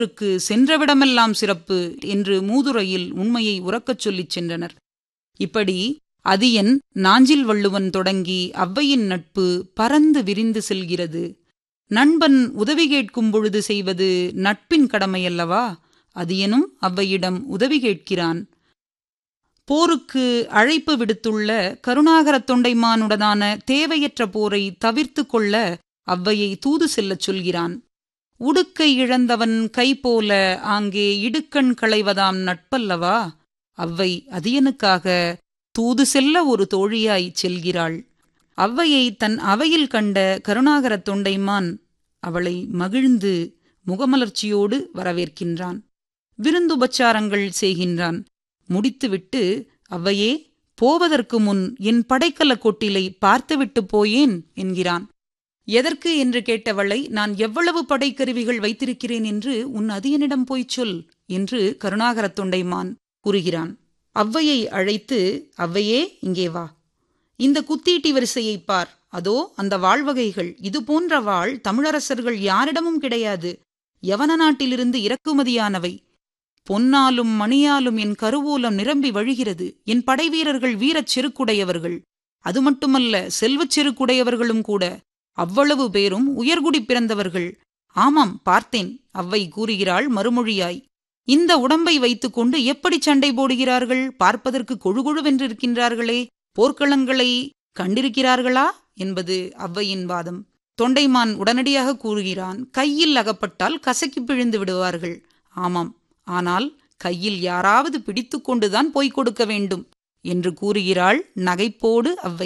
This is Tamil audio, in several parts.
ருக்கு சென்றவிடமெல்லாம் சிறப்பு என்று மூதுரையில் உண்மையை உறக்கச் சொல்லிச் சென்றனர் இப்படி அதியன் நாஞ்சில் வள்ளுவன் தொடங்கி அவ்வையின் நட்பு பறந்து விரிந்து செல்கிறது நண்பன் உதவி கேட்கும் பொழுது செய்வது நட்பின் கடமையல்லவா அதியனும் அவ்வையிடம் உதவி கேட்கிறான் போருக்கு அழைப்பு விடுத்துள்ள கருணாகரத் தொண்டைமானுடனான தேவையற்ற போரை தவிர்த்து கொள்ள அவ்வையை தூது செல்லச் சொல்கிறான் உடுக்கை இழந்தவன் கை போல ஆங்கே இடுக்கண் களைவதாம் நட்பல்லவா அவ்வை அதியனுக்காக தூது செல்ல ஒரு தோழியாய் செல்கிறாள் அவ்வையை தன் அவையில் கண்ட கருணாகரத் தொண்டைமான் அவளை மகிழ்ந்து முகமலர்ச்சியோடு வரவேற்கின்றான் விருந்துபச்சாரங்கள் செய்கின்றான் முடித்துவிட்டு அவ்வையே போவதற்கு முன் என் படைக்கல கொட்டிலை பார்த்துவிட்டு போயேன் என்கிறான் எதற்கு என்று கேட்டவளை நான் எவ்வளவு படைக்கருவிகள் வைத்திருக்கிறேன் என்று உன் அதியனிடம் போய்ச் சொல் என்று கருணாகரத் தொண்டைமான் கூறுகிறான் அவ்வையை அழைத்து அவ்வையே இங்கே வா இந்த குத்தீட்டி வரிசையை பார் அதோ அந்த வாழ்வகைகள் இது போன்ற வாழ் தமிழரசர்கள் யாரிடமும் கிடையாது யவன நாட்டிலிருந்து இறக்குமதியானவை பொன்னாலும் மணியாலும் என் கருவூலம் நிரம்பி வழிகிறது என் படைவீரர்கள் வீரச் செருக்குடையவர்கள் அது மட்டுமல்ல செல்வச் செருக்குடையவர்களும் கூட அவ்வளவு பேரும் உயர்குடி பிறந்தவர்கள் ஆமாம் பார்த்தேன் அவ்வை கூறுகிறாள் மறுமொழியாய் இந்த உடம்பை வைத்துக்கொண்டு எப்படி சண்டை போடுகிறார்கள் பார்ப்பதற்கு கொழுகொழுவென்றிருக்கின்றார்களே போர்க்களங்களை கண்டிருக்கிறார்களா என்பது அவ்வையின் வாதம் தொண்டைமான் உடனடியாக கூறுகிறான் கையில் அகப்பட்டால் கசக்கி பிழிந்து விடுவார்கள் ஆமாம் ஆனால் கையில் யாராவது பிடித்துக்கொண்டுதான் போய்க் கொடுக்க வேண்டும் என்று கூறுகிறாள் நகைப்போடு அவ்வை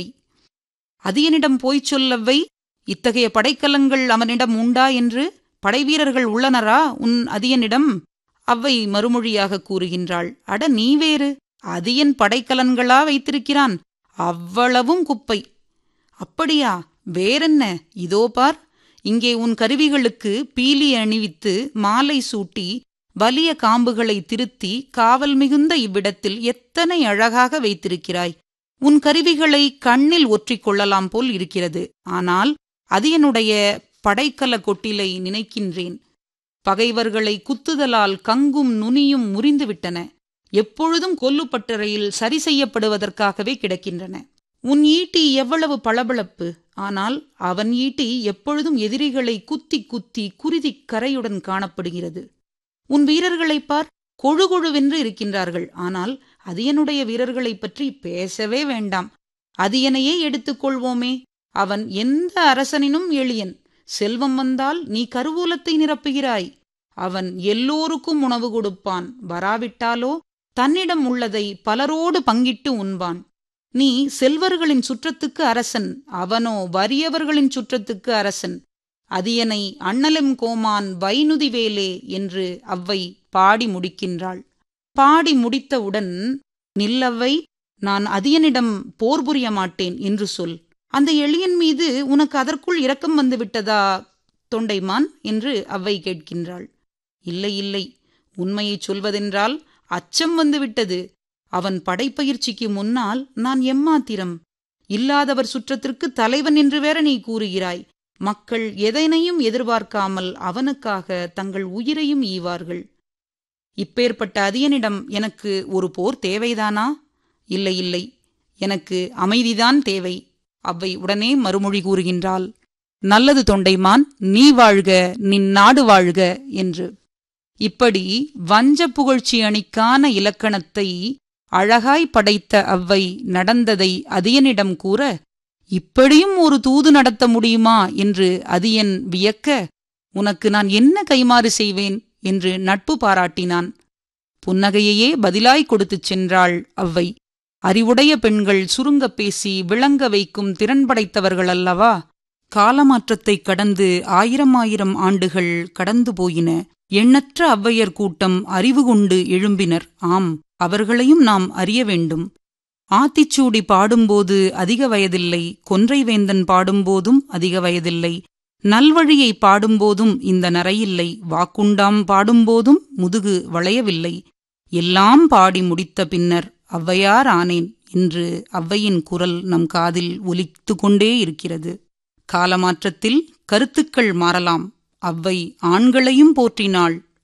அதியனிடம் போய்ச் சொல்லவ்வை இத்தகைய படைக்கலங்கள் அவனிடம் உண்டா என்று படைவீரர்கள் உள்ளனரா உன் அதியனிடம் அவ்வை மறுமொழியாக கூறுகின்றாள் அட நீ வேறு அதியன் படைக்கலன்களா வைத்திருக்கிறான் அவ்வளவும் குப்பை அப்படியா வேறென்ன இதோ பார் இங்கே உன் கருவிகளுக்கு பீலி அணிவித்து மாலை சூட்டி வலிய காம்புகளை திருத்தி காவல் மிகுந்த இவ்விடத்தில் எத்தனை அழகாக வைத்திருக்கிறாய் உன் கருவிகளை கண்ணில் ஒற்றிக் கொள்ளலாம் போல் இருக்கிறது ஆனால் அதியனுடைய படைக்கல கொட்டிலை நினைக்கின்றேன் பகைவர்களை குத்துதலால் கங்கும் நுனியும் முறிந்துவிட்டன எப்பொழுதும் கொல்லுப்பட்டறையில் சரி செய்யப்படுவதற்காகவே கிடக்கின்றன உன் ஈட்டி எவ்வளவு பளபளப்பு ஆனால் அவன் ஈட்டி எப்பொழுதும் எதிரிகளை குத்தி குத்தி குருதி கரையுடன் காணப்படுகிறது உன் வீரர்களைப் பார் கொழுகொழுவென்று இருக்கின்றார்கள் ஆனால் அதியனுடைய வீரர்களைப் பற்றி பேசவே வேண்டாம் அதியனையே எடுத்துக்கொள்வோமே அவன் எந்த அரசனினும் எளியன் செல்வம் வந்தால் நீ கருவூலத்தை நிரப்புகிறாய் அவன் எல்லோருக்கும் உணவு கொடுப்பான் வராவிட்டாலோ தன்னிடம் உள்ளதை பலரோடு பங்கிட்டு உண்பான் நீ செல்வர்களின் சுற்றத்துக்கு அரசன் அவனோ வறியவர்களின் சுற்றத்துக்கு அரசன் அதியனை அண்ணலம் கோமான் வைனுதிவேலே என்று அவ்வை பாடி முடிக்கின்றாள் பாடி முடித்தவுடன் நில்லவ்வை நான் அதியனிடம் போர் புரிய மாட்டேன் என்று சொல் அந்த எளியன் மீது உனக்கு அதற்குள் இரக்கம் வந்து விட்டதா தொண்டைமான் என்று அவ்வை கேட்கின்றாள் இல்லை இல்லை உண்மையைச் சொல்வதென்றால் அச்சம் வந்துவிட்டது அவன் படைப்பயிற்சிக்கு முன்னால் நான் எம்மாத்திரம் இல்லாதவர் சுற்றத்திற்கு தலைவன் என்று வேற நீ கூறுகிறாய் மக்கள் எதனையும் எதிர்பார்க்காமல் அவனுக்காக தங்கள் உயிரையும் ஈவார்கள் இப்பேற்பட்ட அதியனிடம் எனக்கு ஒரு போர் தேவைதானா இல்லை இல்லை எனக்கு அமைதிதான் தேவை அவ்வை உடனே மறுமொழி கூறுகின்றாள் நல்லது தொண்டைமான் நீ வாழ்க நின் நாடு வாழ்க என்று இப்படி வஞ்ச புகழ்ச்சி அணிக்கான இலக்கணத்தை அழகாய் படைத்த அவ்வை நடந்ததை அதியனிடம் கூற இப்படியும் ஒரு தூது நடத்த முடியுமா என்று அதியன் வியக்க உனக்கு நான் என்ன கைமாறு செய்வேன் என்று நட்பு பாராட்டினான் புன்னகையையே பதிலாய் கொடுத்துச் சென்றாள் அவ்வை அறிவுடைய பெண்கள் சுருங்கப் பேசி விளங்க வைக்கும் திறன் படைத்தவர்கள் அல்லவா காலமாற்றத்தைக் கடந்து ஆயிரம் ஆயிரம் ஆண்டுகள் கடந்து போயின எண்ணற்ற அவ்வையர் கூட்டம் அறிவு கொண்டு எழும்பினர் ஆம் அவர்களையும் நாம் அறிய வேண்டும் ஆத்திச்சூடி பாடும்போது அதிக வயதில்லை கொன்றை வேந்தன் பாடும்போதும் அதிக வயதில்லை நல்வழியை பாடும்போதும் இந்த நரையில்லை வாக்குண்டாம் பாடும்போதும் முதுகு வளையவில்லை எல்லாம் பாடி முடித்த பின்னர் ஔவையார் ஆனேன் என்று ஔவையின் குரல் நம் காதில் ஒலித்து கொண்டே இருக்கிறது காலமாற்றத்தில் கருத்துக்கள் மாறலாம் அவ்வை ஆண்களையும் போற்றினாள்